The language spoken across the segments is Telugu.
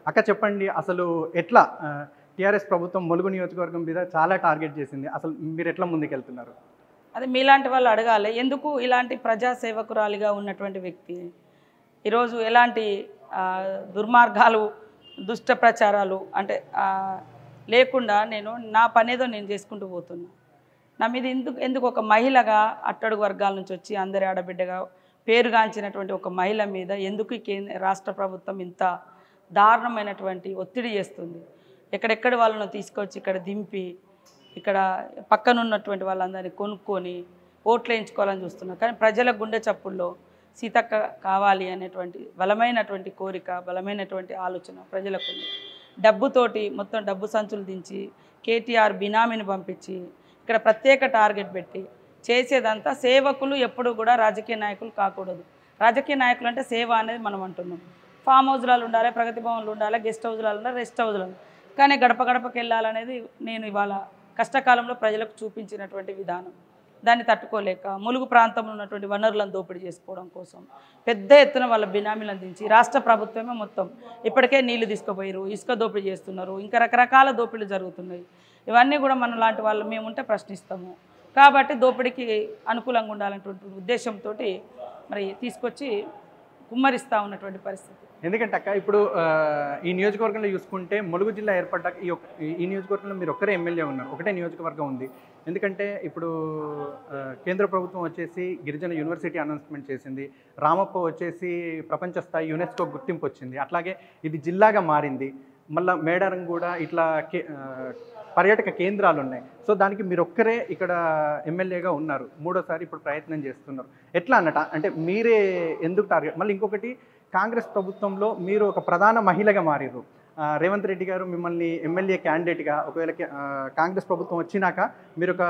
అక్క చెప్పండి అసలు ఎట్లా టీఆర్ఎస్ ప్రభుత్వం ములుగు నియోజకవర్గం మీద చాలా టార్గెట్ చేసింది అసలు మీరు ఎట్లా ముందుకెళ్తున్నారు అదే మీలాంటి వాళ్ళు అడగాలి ఎందుకు ఇలాంటి ప్రజా సేవకురాలిగా ఉన్నటువంటి వ్యక్తి ఈరోజు ఎలాంటి ఆ, దుర్మార్గాలు దుష్ట ప్రచారాలు అంటే ఆ, లేకుండా నేను నా పనేదో నేను చేసుకుంటూ పోతున్నా నా మీద ఎందుకు ఎందుకు ఒక మహిళగా అట్టడుగు వర్గాల నుంచి వచ్చి అందరి ఆడబిడ్డగా పేరుగాంచినటువంటి ఒక మహిళ మీద ఎందుకు ఈ కేంద్ర రాష్ట్ర ప్రభుత్వం ఇంత దారుణమైనటువంటి ఒత్తిడి చేస్తుంది ఎక్కడెక్కడ వాళ్ళను తీసుకొచ్చి ఇక్కడ దింపి ఇక్కడ పక్కన ఉన్నటువంటి వాళ్ళందరినీ కొనుక్కొని ఓట్లు వేయించుకోవాలని చూస్తున్నారు కానీ ప్రజల గుండె చప్పుల్లో సీతక్క కావాలి అనేటువంటి బలమైనటువంటి కోరిక బలమైనటువంటి ఆలోచన ప్రజలకు ఉంది డబ్బుతోటి మొత్తం డబ్బు సంచులు దించి కేటీఆర్ బినామీని పంపించి ఇక్కడ ప్రత్యేక టార్గెట్ పెట్టి చేసేదంతా సేవకులు ఎప్పుడు కూడా రాజకీయ నాయకులు కాకూడదు రాజకీయ నాయకులు అంటే సేవ అనేది మనం అంటున్నాం ఫామ్ హౌస్లలో ఉండాలి ప్రగతి భవన్లు ఉండాలి గెస్ట్ హౌస్లలో ఉండాలి రెస్ట్ హౌస్లలో కానీ గడప గడపకి వెళ్ళాలనేది నేను ఇవాళ కష్టకాలంలో ప్రజలకు చూపించినటువంటి విధానం దాన్ని తట్టుకోలేక ములుగు ప్రాంతంలో ఉన్నటువంటి వనరులను దోపిడీ చేసుకోవడం కోసం పెద్ద ఎత్తున వాళ్ళ బినామీలను దించి రాష్ట్ర ప్రభుత్వమే మొత్తం ఇప్పటికే నీళ్లు తీసుకుపోయారు ఇసుక దోపిడీ చేస్తున్నారు ఇంకా రకరకాల దోపిడీలు జరుగుతున్నాయి ఇవన్నీ కూడా మన లాంటి వాళ్ళు మేము ఉంటే ప్రశ్నిస్తాము కాబట్టి దోపిడీకి అనుకూలంగా ఉండాలనేటువంటి ఉద్దేశంతో మరి తీసుకొచ్చి కుమ్మరిస్తూ ఉన్నటువంటి పరిస్థితి ఎందుకంటే అక్క ఇప్పుడు ఆ, ఈ నియోజకవర్గంలో చూసుకుంటే ములుగు జిల్లా ఏర్పడ్డాక ఈ ఒక్క- ఈ- ఈ నియోజకవర్గంలో మీరు ఒక్కరే ఎమ్మెల్యే ఉన్నారు ఒకటే నియోజకవర్గం ఉంది ఎందుకంటే ఇప్పుడు ఆ, కేంద్ర ప్రభుత్వం వచ్చేసి గిరిజన యూనివర్సిటీ అనౌన్స్మెంట్ చేసింది రామప్ప వచ్చేసి ప్రపంచ స్థాయి యునెస్కో గుర్తింపు వచ్చింది అట్లాగే ఇది జిల్లాగా మారింది మళ్ళీ మేడారం కూడా ఇట్లా కే- ఆ, పర్యాటక కేంద్రాలు ఉన్నాయి సో దానికి మీరు ఒక్కరే ఇక్కడ ఎమ్మెల్యేగా ఉన్నారు మూడోసారి ఇప్పుడు ప్రయత్నం చేస్తున్నారు ఎట్లా అన్నట అంటే మీరే ఎందుకు టార్గెట్ మళ్ళీ ఇంకొకటి కాంగ్రెస్ ప్రభుత్వంలో మీరు ఒక ప్రధాన మహిళగా మారారు ఆ, రేవంత్ రెడ్డి గారు మిమ్మల్ని ఎమ్మెల్యే క్యాండిడేట్గా ఒకవేళ కే- ఆ, కాంగ్రెస్ ప్రభుత్వం వచ్చినాక మీరు ఒక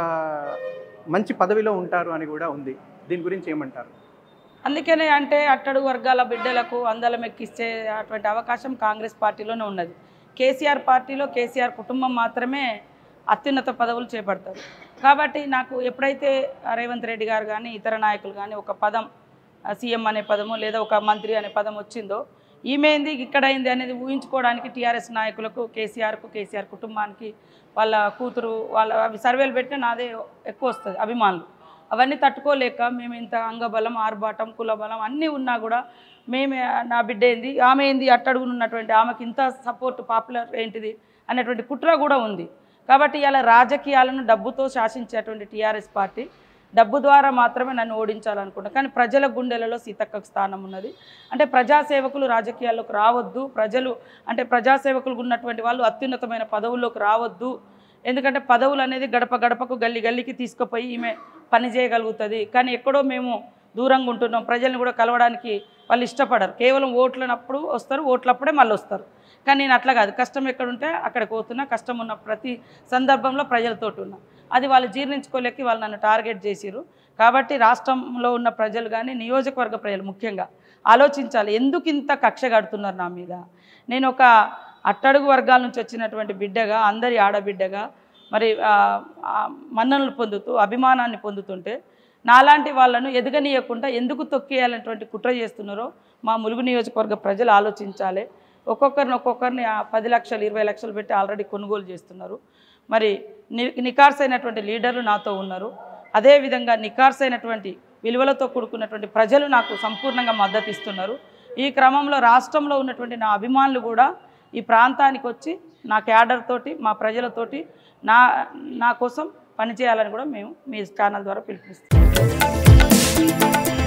మంచి పదవిలో ఉంటారు అని కూడా ఉంది దీని గురించి ఏమంటారు అందుకనే అంటే అట్టడుగు వర్గాల బిడ్డలకు అందలం ఎక్కిచ్చే అటువంటి అవకాశం కాంగ్రెస్ పార్టీలోనే ఉన్నది కేసీఆర్ పార్టీలో కేసీఆర్ కుటుంబం మాత్రమే అత్యున్నత పదవులు చేపడతారు కాబట్టి నాకు ఎప్పుడైతే రేవంత్ రెడ్డి గారు కానీ ఇతర నాయకులు కానీ ఒక పదం ఆ, సీఎం అనే పదము లేదా ఒక మంత్రి అనే పదం వచ్చిందో ఈమెంది ఇక్కడ అయింది అనేది ఊహించుకోవడానికి టీఆర్ఎస్ నాయకులకు కేసీఆర్కు కేసీఆర్ కుటుంబానికి వాళ్ళ కూతురు వాళ్ళ అవి సర్వేలు పెట్టినా నాదే ఎక్కువ వస్తుంది అభిమానులు అవన్నీ తట్టుకోలేక మేము ఇంత అంగబలం ఆర్భాటం కులబలం అన్నీ ఉన్నా కూడా మేమే నా బిడ్డ ఏంది ఆమె ఏంది అట్టడుగునున్నటువంటి ఆమెకి ఇంత సపోర్ట్ పాపులర్ ఏంటిది అనేటువంటి కుట్ర కూడా ఉంది కాబట్టి ఇలా రాజకీయాలను డబ్బుతో శాసించేటువంటి టీఆర్ఎస్ పార్టీ డబ్బు ద్వారా మాత్రమే నన్ను ఓడించాలనుకున్నా కానీ ప్రజల గుండెలలో సీతక్కకు స్థానం ఉన్నది అంటే ప్రజాసేవకులు రాజకీయాల్లోకి రావద్దు ప్రజలు అంటే ప్రజాసేవకులు ఉన్నటువంటి వాళ్ళు అత్యున్నతమైన పదవుల్లోకి రావద్దు ఎందుకంటే పదవులు అనేది గడప గడపకు గల్లి గల్లికి తీసుకుపోయి ఈమె పని చేయగలుగుతుంది కానీ ఎక్కడో మేము దూరంగా ఉంటున్నాం ప్రజల్ని కూడా కలవడానికి వాళ్ళు ఇష్టపడరు కేవలం ఓట్లనప్పుడు వస్తారు ఓట్లప్పుడే మళ్ళీ వస్తారు కానీ నేను అట్లా కాదు కష్టం ఎక్కడుంటే అక్కడికి పోతున్నా కష్టం ఉన్న ప్రతి సందర్భంలో ప్రజలతో ఉన్నా అది వాళ్ళు జీర్ణించుకోలేక వాళ్ళు నన్ను టార్గెట్ చేసిరు కాబట్టి రాష్ట్రంలో ఉన్న ప్రజలు కానీ నియోజకవర్గ ప్రజలు ముఖ్యంగా ఆలోచించాలి ఎందుకు ఇంత కక్ష కడుతున్నారు నా మీద నేను ఒక అట్టడుగు వర్గాల నుంచి వచ్చినటువంటి బిడ్డగా అందరి ఆడబిడ్డగా మరి ఆ, ఆ, మన్ననలు పొందుతూ అభిమానాన్ని పొందుతుంటే నాలాంటి వాళ్ళను ఎదగనీయకుండా ఎందుకు తొక్కేయాలనేటువంటి కుట్ర చేస్తున్నారో మా ములుగు నియోజకవర్గ ప్రజలు ఆలోచించాలి ఒక్కొక్కరిని ఒక్కొక్కరిని ఆ పది లక్షలు ఇరవై లక్షలు పెట్టి ఆల్రెడీ కొనుగోలు చేస్తున్నారు మరి ని నికార్సైనటువంటి లీడర్లు నాతో ఉన్నారు అదేవిధంగా నికార్సైనటువంటి విలువలతో కూడుకున్నటువంటి ప్రజలు నాకు సంపూర్ణంగా మద్దతు ఇస్తున్నారు ఈ క్రమంలో రాష్ట్రంలో ఉన్నటువంటి నా అభిమానులు కూడా ఈ ప్రాంతానికి వచ్చి నా క్యాడర్ తోటి మా ప్రజలతోటి నా నా కోసం పనిచేయాలని కూడా మేము మీ ఛానల్ ద్వారా పిలుపునిస్తాం